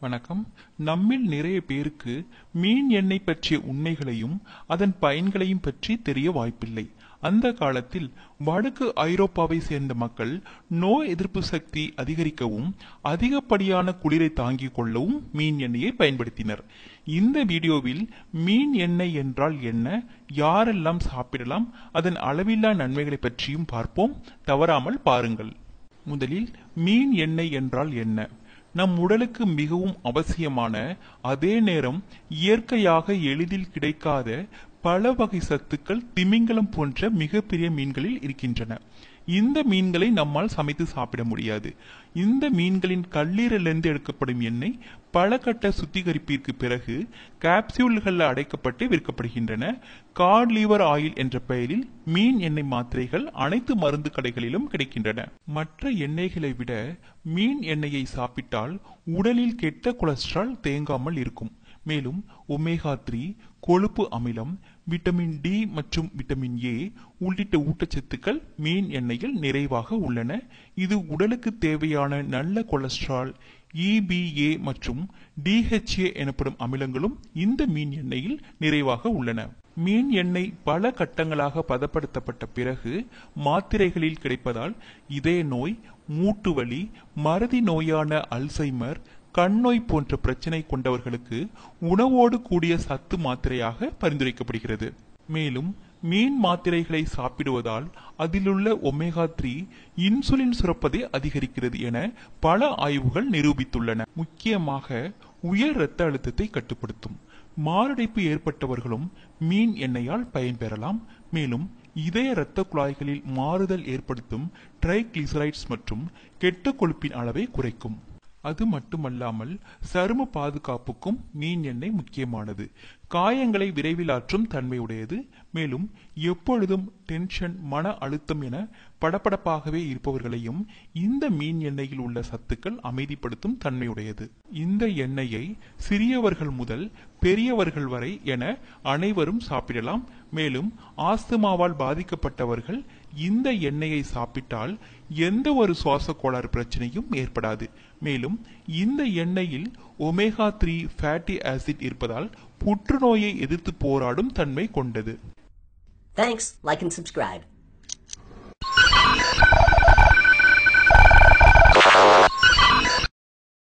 வணக்கம் நம்மில் நிறைய பேருக்கு மீன் எண்ணெய் பற்றிய உண்மைகளையும் அதன் பயன்களையும் பற்றி தெரிய வாய்ப்பில்லை அந்த காலத்தில் வடக்கு ஐரோப்பாவை சேர்ந்த மக்கள் நோய் எதிர்ப்பு சக்தி அதிகரிக்கவும் அதிகப்படியான குளிரை தாங்கிக் கொள்ளவும் மீன் எண்ணெயை பயன்படுத்தினர் இந்த வீடியோவில் மீன் எண்ணெய் என்றால் என்ன யாரெல்லாம் சாப்பிடலாம் அதன் அளவில்லா நன்மைகளை பற்றியும் பார்ப்போம் தவறாமல் பாருங்கள் முதலில் மீன் எண்ணெய் என்றால் என்ன நம் உடலுக்கு மிகவும் அவசியமான அதே நேரம் இயற்கையாக எளிதில் கிடைக்காத பல வகை சத்துக்கள் திமிங்கலம் போன்ற மிகப்பெரிய மீன்களில் இருக்கின்றன இந்த மீன்களை நம்மால் சமைத்து சாப்பிட முடியாது இந்த மீன்களின் கல்லீரலிருந்து எடுக்கப்படும் எண்ணெய் பல கட்ட சுத்திகரிப்பிற்கு பிறகு கேப்சியூல்கள் அடைக்கப்பட்டு விற்கப்படுகின்றன காட் லீவர் ஆயில் என்ற பெயரில் மீன் எண்ணெய் மாத்திரைகள் அனைத்து மருந்து கடைகளிலும் கிடைக்கின்றன மற்ற எண்ணெய்களை விட மீன் எண்ணெயை சாப்பிட்டால் உடலில் கெட்ட கொலஸ்ட்ரால் தேங்காமல் இருக்கும் மேலும் ஒமேகா த்ரீ கொழுப்பு அமிலம் விட்டமின் டி மற்றும் விட்டமின் ஏ உள்ளிட்ட ஊட்டச்சத்துக்கள் மீன் எண்ணெயில் நிறைவாக உள்ளன இது உடலுக்கு தேவையான நல்ல கொலஸ்ட்ரால் இபிஏ மற்றும் டிஹெச்ஏ எனப்படும் அமிலங்களும் இந்த மீன் எண்ணெயில் நிறைவாக உள்ளன மீன் எண்ணெய் பல கட்டங்களாக பதப்படுத்தப்பட்ட பிறகு மாத்திரைகளில் கிடைப்பதால் இதய நோய் மூட்டு வலி மறதி நோயான அல்சைமர் கண் நோய் போன்ற பிரச்சனை கொண்டவர்களுக்கு உணவோடு கூடிய சத்து மாத்திரையாக பரிந்துரைக்கப்படுகிறது மேலும் மீன் மாத்திரைகளை சாப்பிடுவதால் அதிலுள்ள ஒமேகா த்ரீ இன்சுலின் சுரப்பதை அதிகரிக்கிறது என பல ஆய்வுகள் நிரூபித்துள்ளன முக்கியமாக உயர் இரத்த அழுத்தத்தை கட்டுப்படுத்தும் மாரடைப்பு ஏற்பட்டவர்களும் மீன் எண்ணெயால் பயன்பெறலாம் மேலும் இதய இரத்த குழாய்களில் மாறுதல் ஏற்படுத்தும் ட்ரைகிளிசரைட்ஸ் மற்றும் கெட்ட கொழுப்பின் அளவை குறைக்கும் அது மட்டுமல்லாமல் சரும பாதுகாப்புக்கும் மீன் எண்ணெய் முக்கியமானது காயங்களை விரைவில் ஆற்றும் தன்மையுடையது மேலும் எப்பொழுதும் டென்ஷன் மன அழுத்தம் என படபடப்பாகவே இருப்பவர்களையும் இந்த மீன் எண்ணெயில் உள்ள சத்துக்கள் அமைதிப்படுத்தும் தன்மையுடையது இந்த எண்ணெயை சிறியவர்கள் முதல் பெரியவர்கள் வரை என அனைவரும் சாப்பிடலாம் மேலும் ஆஸ்துமாவால் பாதிக்கப்பட்டவர்கள் இந்த எண்ணெயை சாப்பிட்டால் எந்த ஒரு சுவாச கோளாறு பிரச்சனையும் ஏற்படாது மேலும் இந்த எண்ணெயில் ஒமேகா த்ரீ ஃபேட்டி ஆசிட் இருப்பதால் புற்றுநோயை எதிர்த்து போராடும் தன்மை கொண்டது Thanks, like and subscribe.